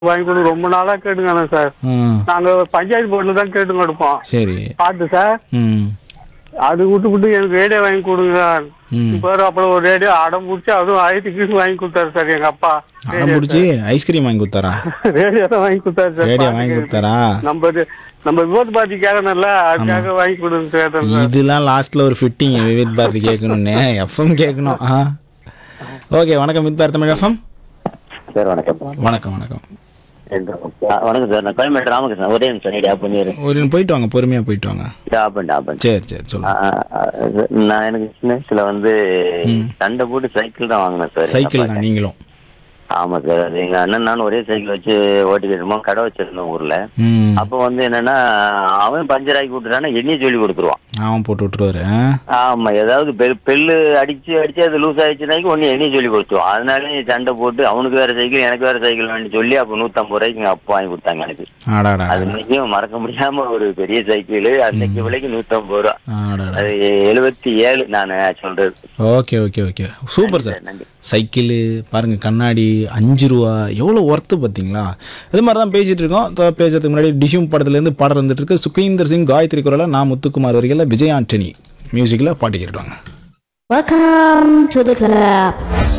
வாங்கி கொடு ரொம்ப நாளா கேட்டுங்க சார் ம் நாங்க பஞ்சாயத்து போர்டுல தான் கேட்டுங்க எடுப்போம் சரி பார்த்து சார் ம் அது விட்டு விட்டு எனக்கு ரேடியோ வாங்கி கொடுங்க ம் பாரு அப்புறம் ஒரு ரேடியோ அடம் பிடிச்சி அதுவும் ஆயிரத்தி கீழ் வாங்கி கொடுத்தாரு சார் எங்க அப்பா அடம் பிடிச்சி ஐஸ்கிரீம் வாங்கி கொடுத்தாரா ரேடியோ தான் வாங்கி கொடுத்தாரு சார் ரேடியோ பாட்டு வாங்கி கேட்க. கொடுத்தாரா நம்ம இது- நம்ம விபத்து பாத்தி கேட்கணும்ல அதுக்காக வாங்கி கொடுங்க கேட்டேன் சார் இதெல்லாம் லாஸ்ட்ல ஒரு ஃபிட்டிங் விவித் பாரதி கேட்கணும்னு எஃப்எம் கேட்கணும் ஆ ஓகே வணக்கம் with Bharati Tamil FM sir வணக்கம் வணக்கம் வணக்கம் ஆ, வணக்கம் சார் நான் கோயம்பேடு ராமகிருஷ்ணன் ஒரே நிமிஷம் நீடி ஆப் பண்ணிடுறேன் ஒரு நிமிஷம் போயிட்டு வாங்க பொறுமையா போயிட்டு வாங்க ஆப் பண்ணி ஆப் பண்ணி சரி சரி சொல்லுங்க நான் எனக்கு சின்ன வயசுல வந்து சண்டை போட்டு சைக்கிள் தான் வாங்கினேன் சார் சைக்கிள் தான் நீங்களும் ஆமா சார் அது எங்க அண்ணன் நானும் ஒரே சைக்கிள் வச்சு ஓட்டிக்கிட்டு இருந்தோம் கடை வச்சிருந்தோம் ஊர்ல ம் அப்போ வந்து என்னன்னா அவன் பஞ்சர் ஆக்கி விட்டுறானா எண்ணி சொல்லி கொடுத்துருவான் அவன் போட்டு விட்டுருவாரு ஆ? ஆமா ஏதாவது பெல் பெல்லு அடிச்சு அடிச்சு அது லூஸ் ஆயிடுச்சுனாக்கி ஒன்னு எண்ணி சொல்லி கொடுத்துருவான் அதனால சண்டை போட்டு அவனுக்கு வேற சைக்கிள் எனக்கு வேற சைக்கிள் வேணும்னு சொல்லி அப்போ நூத்தம்பது ரூபாய்க்கு எங்க அப்பா வாங்கி கொடுத்தாங்க எனக்கு ஆடாடா அது இன்னைக்கும் மறக்க முடியாம ஒரு பெரிய சைக்கிள் அன்னைக்கு விலைக்கு நூத்தம்பது ரூபா ஆடாடா அது எழுபத்தி ஏழு நான் சொல்றது okay okay okay super sir நன்றி சைக்கிளு பாருங்க கண்ணாடி அஞ்சு ரூபா எவ்வளோ ஒர்த்து பார்த்தீங்களா இது மாதிரி தான் பேசிட்டு இருக்கோம் இப்போ பேசுறதுக்கு முன்னாடி டிஷ்யூம் படத்துலேருந்து பாடம் இருந்துட்டு இருக்கு சுகீந்தர் சிங் காயத்ரி குரலா நான் முத்துக்குமார் வரிகளில் விஜய் ஆண்டனி மியூசிக்கில் பாட்டு கேட்டுவாங்க Welcome to the club.